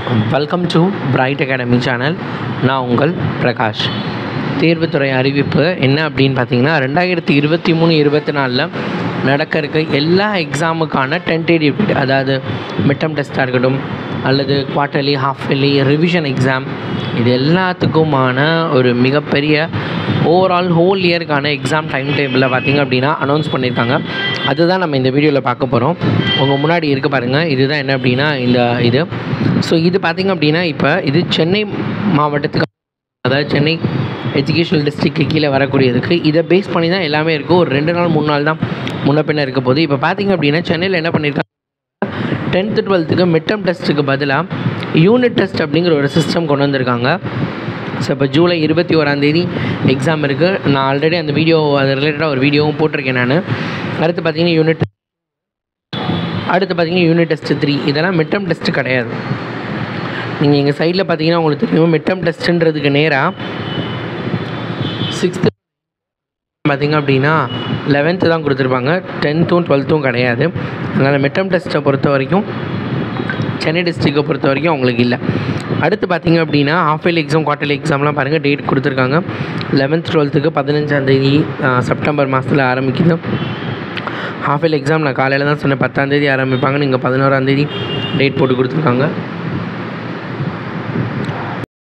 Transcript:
welcome to Bright Academy channel நான் உங்கள் பிரகாஷ் தேர்வுத்துறை அறிவிப்பு என்ன அப்படின்னு பார்த்தீங்கன்னா ரெண்டாயிரத்தி இருபத்தி மூணு இருபத்தி நாலில் நடக்க இருக்க எல்லா எக்ஸாமுக்கான டென்டேட்டிவ் டேட் அதாவது மிட்டம் டெஸ்ட்டாக இருக்கட்டும் அல்லது quarterly half yearly revision exam இது எல்லாத்துக்குமான ஒரு மிகப்பெரிய ஓவரால் ஹோல் இயருக்கான எக்ஸாம் டைம் டேபிளில் பார்த்தீங்க அப்படின்னா அனௌன்ஸ் பண்ணியிருக்காங்க அதுதான் நம்ம இந்த வீடியோவில் பார்க்க போகிறோம் உங்கள் முன்னாடி இருக்க பாருங்கள் இதுதான் என்ன அப்படின்னா இந்த இது ஸோ இது பார்த்திங்க அப்படின்னா இப்போ இது சென்னை மாவட்டத்துக்கு அதாவது சென்னை எஜுகேஷனல் டிஸ்ட்ரிக்ட் கீழே வரக்கூடியதுக்கு இதை பேஸ் பண்ணி தான் எல்லாமே இருக்கும் ஒரு ரெண்டு நாள் மூணு நாள் தான் முன்ன பின்ன இருக்க போகுது இப்போ பார்த்தீங்க அப்படின்னா சென்னையில் என்ன பண்ணியிருக்காங்க டென்த்து டுவெல்த்துக்கு மிட்டம் டெஸ்ட்டுக்கு பதிலாக யூனிட் டெஸ்ட் அப்படிங்கிற ஒரு சிஸ்டம் கொண்டு வந்திருக்காங்க ஸோ இப்போ ஜூலை இருபத்தி ஓராந்தேதி எக்ஸாம் இருக்குது நான் ஆல்ரெடி அந்த வீடியோ அது ரிலேட்டடாக ஒரு வீடியோவும் போட்டிருக்கேன் நான் அடுத்து பார்த்தீங்கன்னா யூனிட் அடுத்து பார்த்தீங்கன்னா யூனிட் டெஸ்ட் த்ரீ இதெல்லாம் மிட்டம் டெஸ்ட்டு கிடையாது நீங்கள் எங்கள் சைடில் பார்த்தீங்கன்னா உங்களுக்கு தெரியும் மிட்டம் டெஸ்ட்டுன்றதுக்கு நேராக சிக்ஸ்த்து பார்த்தீங்க அப்படின்னா லெவன்த்து தான் கொடுத்துருப்பாங்க டென்த்தும் டுவெல்த்தும் கிடையாது அதனால் மிட்டம் டெஸ்ட்டை பொறுத்த வரைக்கும் சென்னை டிஸ்ட்ரிக்டை பொறுத்த வரைக்கும் அவங்களுக்கு இல்லை அடுத்து பார்த்தீங்க அப்படின்னா ஹாஃப் இயர்லி எக்ஸாம் குவார்டர்லி எக்ஸாம்லாம் பாருங்கள் டேட் கொடுத்துருக்காங்க லெவன்த் டுவெல்த்துக்கு பதினஞ்சாந்தேதி செப்டம்பர் மாதத்தில் ஆரம்பிக்குது ஹாஃப் இயர்லி எக்ஸாம் நான் காலையில் தான் சொன்னேன் பத்தாந்தேதி ஆரம்பிப்பாங்க நீங்கள் பதினோராந்தேதி டேட் போட்டு கொடுத்துருக்காங்க